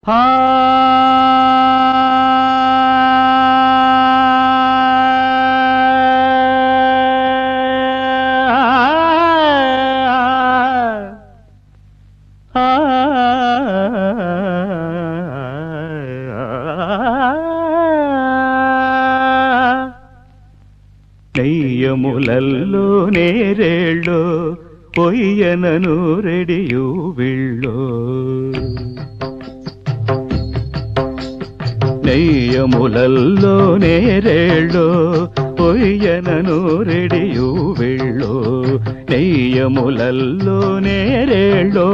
నెయ్యములల్లో నేరేళ్ళో పొయ్యనను రెడియు విళ్ళో నెయ్యములల్లో నేరేళ్ళో పొయ్యనను రెడియు విళ్ళో నెయ్యములల్లో నేరేళ్ళో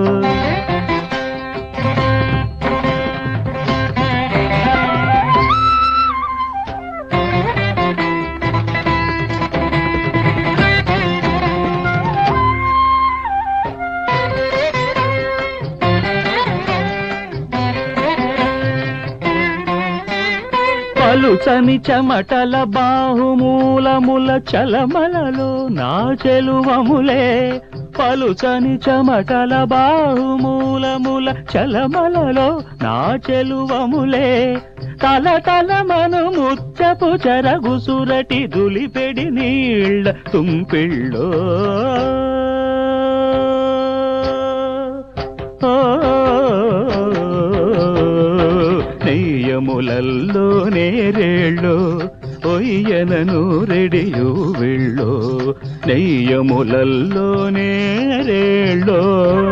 పలుచని చెమటల బాహుమూలముల చలమలలో నా చెలువములే పలుచని చెమటల బాహుమూలముల చలమలలో నా చెలువములే తల తల మను ముచ్చపు చెరగుసురటి దులిపెడి నీళ్ళ తుంపిళ్ళో నెయ్యములల్లో నేరేళ్ళో ఒయ్యనను రెడియు విళ్ళో నెయ్యములల్లో నేరేళ్ళో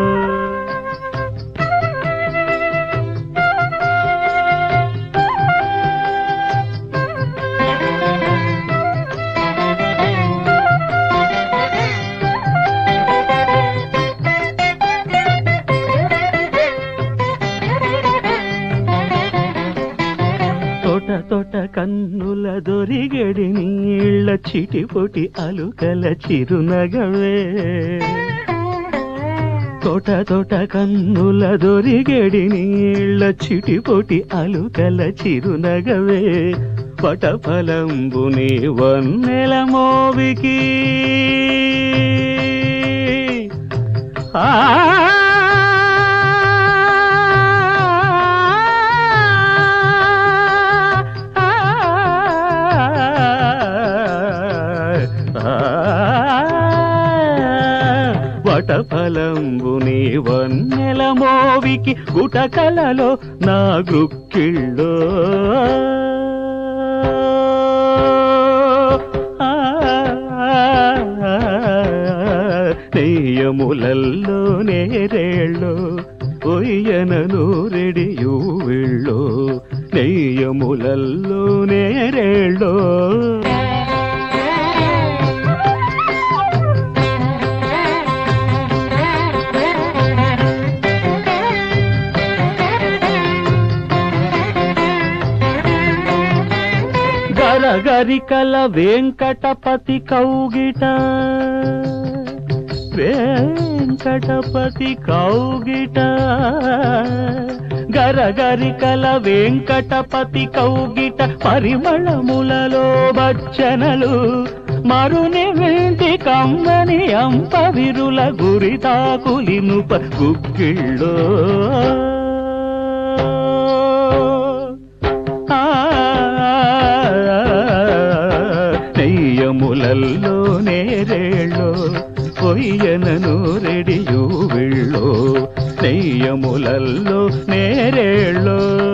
తోట తోట కన్నుల దొరిగడి నీళ్ళ చిటిపొటి అలుకల చిరునగవే తోట తోట కన్నుల దొరిగడి నీళ్ళ చిటిపొటి అలుకల చిరునగవే పటఫలంబుని వన్నెల మోవికి ఆ వటఫలంబుని వన్నెల మోవికి గుటకలలో నా గృక్కిళ్ళో నెయ్యములల్లో నేరేళ్ళో ఒయ్యనను రెడియు విళ్ళో నెయ్యములల్లో నేరేళ్ళో గరగరికల వెంకటపతి కౌగిట వెంకటపతి కౌగిట గరగరికల వెంకటపతి కౌగిట పరిమళములలో బచ్చనలు మరుని వెంటి కమ్మని అంప విరుల గురితాకులినుప గుగ్గిళ్ళో నెయ్యములల్లో నేరేళ్ళో పొయ్యనను రెడియు విళ్ళో నెయ్యములల్లో నేరేళ్ళో